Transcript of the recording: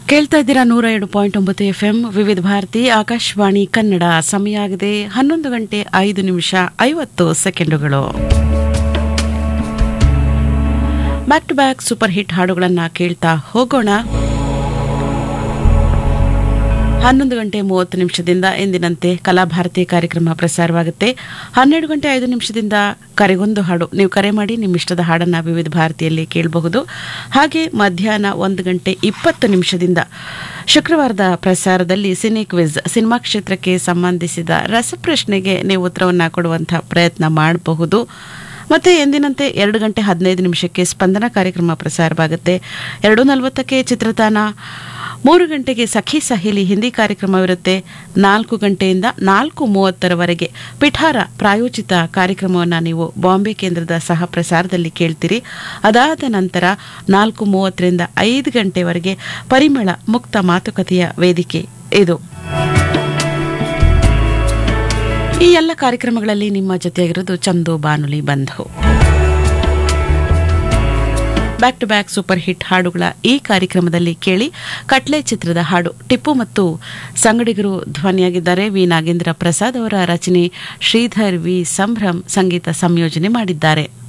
ಕೇಳ್ತಾ ಇದ್ದೀರಾ ನೂರ ಎರಡು ಪಾಯಿಂಟ್ ಒಂಬತ್ತು ಎಫ್ ಎಂ ವಿವಿಧ ಭಾರತಿ ಆಕಾಶವಾಣಿ ಕನ್ನಡ ಸಮಯ ಆಗಿದೆ ಹನ್ನೊಂದು ಗಂಟೆ ಐದು ನಿಮಿಷ ಐವತ್ತು ಸೆಕೆಂಡುಗಳು back to back super hit ಹಾಡುಗಳನ್ನ ಕೇಳ್ತಾ ಹೋಗೋಣ ಹನ್ನೊಂದು ಗಂಟೆ ಮೂವತ್ತು ನಿಮಿಷದಿಂದ ಎಂದಿನಂತೆ ಕಲಾಭಾರತಿ ಕಾರ್ಯಕ್ರಮ ಪ್ರಸಾರವಾಗುತ್ತೆ ಹನ್ನೆರಡು ಗಂಟೆ ಐದು ನಿಮಿಷದಿಂದ ಕರೆಗೊಂದು ಹಾಡು ನೀವು ಕರೆ ಮಾಡಿ ನಿಮ್ಮ ಇಷ್ಟದ ಹಾಡನ್ನ ವಿವಿಧ ಭಾರತಿಯಲ್ಲಿ ಕೇಳಬಹುದು ಹಾಗೆ ಮಧ್ಯಾಹ್ನ ಒಂದು ಗಂಟೆ ಇಪ್ಪತ್ತು ನಿಮಿಷದಿಂದ ಶುಕ್ರವಾರದ ಪ್ರಸಾರದಲ್ಲಿ ಸಿನಿ ಕ್ವಿಜ್ ಸಿನಿಮಾ ಕ್ಷೇತ್ರಕ್ಕೆ ಸಂಬಂಧಿಸಿದ ರಸಪ್ರಶ್ನೆಗೆ ನೀವು ಉತ್ತರವನ್ನು ಕೊಡುವಂತಹ ಪ್ರಯತ್ನ ಮಾಡಬಹುದು ಮತ್ತೆ ಎಂದಿನಂತೆ ಎರಡು ಗಂಟೆ ಹದಿನೈದು ನಿಮಿಷಕ್ಕೆ ಸ್ಪಂದನ ಕಾರ್ಯಕ್ರಮ ಪ್ರಸಾರವಾಗುತ್ತೆ ಎರಡು ನಲವತ್ತಕ್ಕೆ ಚಿತ್ರತಾನ ಮೂರು ಗಂಟೆಗೆ ಸಖಿ ಸಹೇಲಿ ಹಿಂದಿ ಕಾರ್ಯಕ್ರಮವಿರುತ್ತೆ ನಾಲ್ಕು ಗಂಟೆಯಿಂದ ನಾಲ್ಕು ಮೂವತ್ತರವರೆಗೆ ಪಿಠಾರ ಪ್ರಾಯೋಜಿತ ಕಾರ್ಯಕ್ರಮವನ್ನು ನೀವು ಬಾಂಬೆ ಕೇಂದ್ರದ ಸಹ ಪ್ರಸಾರದಲ್ಲಿ ಕೇಳ್ತೀರಿ ಅದಾದ ನಂತರ ನಾಲ್ಕು ಮೂವತ್ತರಿಂದ ಐದು ಗಂಟೆವರೆಗೆ ಪರಿಮಳ ಮುಕ್ತ ಮಾತುಕತೆಯ ವೇದಿಕೆ ಇದು ಈ ಎಲ್ಲ ಕಾರ್ಯಕ್ರಮಗಳಲ್ಲಿ ನಿಮ್ಮ ಜೊತೆಯಾಗಿರೋದು ಚಂದು ಬಾನುಲಿ ಬಂಧು back to back super hit ಹಾಡುಗಳ ಈ ಕಾರ್ಯಕ್ರಮದಲ್ಲಿ ಕೇಳಿ ಕಟ್ಲೆ ಚಿತ್ರದ ಹಾಡು ಟಿಪ್ಪು ಮತ್ತು ಸಂಗಡಿಗರು ಧ್ವನಿಯಾಗಿದ್ದಾರೆ ವಿ ನಾಗೇಂದ್ರ ಪ್ರಸಾದ್ ಅವರ ರಚನೆ ಶ್ರೀಧರ್ ವಿ ಸಂಭ್ರಮ್ ಸಂಗೀತ ಸಂಯೋಜನೆ ಮಾಡಿದ್ದಾರೆ